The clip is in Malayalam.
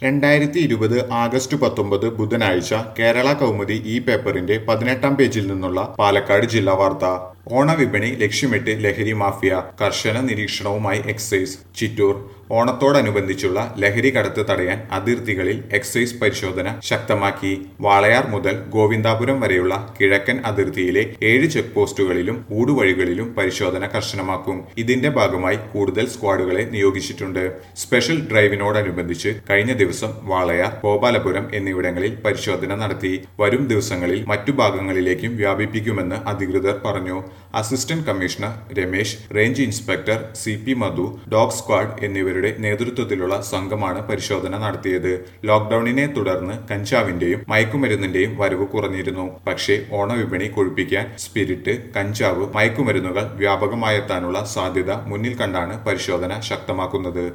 രണ്ടായിരത്തി ഇരുപത് ആഗസ്റ്റ് പത്തൊമ്പത് ബുധനാഴ്ച കേരള കൗമുദി ഈ പേപ്പറിന്റെ പതിനെട്ടാം പേജിൽ നിന്നുള്ള പാലക്കാട് ജില്ലാ വാർത്ത ഓണവിപണി ലക്ഷ്യമിട്ട് ലഹരി മാഫിയ കർശന നിരീക്ഷണവുമായി എക്സൈസ് ചിറ്റൂർ ഓണത്തോടനുബന്ധിച്ചുള്ള ലഹരി കടത്ത് തടയാൻ അതിർത്തികളിൽ എക്സൈസ് പരിശോധന ശക്തമാക്കി വാളയാർ മുതൽ ഗോവിന്ദാപുരം വരെയുള്ള കിഴക്കൻ അതിർത്തിയിലെ ഏഴ് ചെക്ക് പോസ്റ്റുകളിലും ഊടുവഴികളിലും പരിശോധന കർശനമാക്കും ഇതിന്റെ ഭാഗമായി കൂടുതൽ സ്ക്വാഡുകളെ നിയോഗിച്ചിട്ടുണ്ട് സ്പെഷ്യൽ ഡ്രൈവിനോടനുബന്ധിച്ച് കഴിഞ്ഞ ദിവസം വാളയാർ ഗോപാലപുരം എന്നിവിടങ്ങളിൽ പരിശോധന നടത്തി വരും ദിവസങ്ങളിൽ മറ്റു ഭാഗങ്ങളിലേക്കും വ്യാപിപ്പിക്കുമെന്ന് അധികൃതർ പറഞ്ഞു assistant commissioner Ramesh range inspector C P Madhu dog squad എന്നിവരുടെ നേതൃത്വത്തിലുള്ള സംഘമാണ് പരിശോധന നടത്തിയത് ലോക്ഡൌണിനെ തുടർന്ന് കഞ്ചാവിന്റെയും മയക്കുമരുന്നിന്റെയും വരവ് കുറഞ്ഞിരുന്നു പക്ഷേ ഓണവിപണി കൊഴുപ്പിക്കാൻ സ്പിരിറ്റ് കഞ്ചാവ് മയക്കുമരുന്നുകൾ വ്യാപകമായെത്താനുള്ള സാധ്യത മുന്നിൽ കണ്ടാണ് പരിശോധന ശക്തമാക്കുന്നത്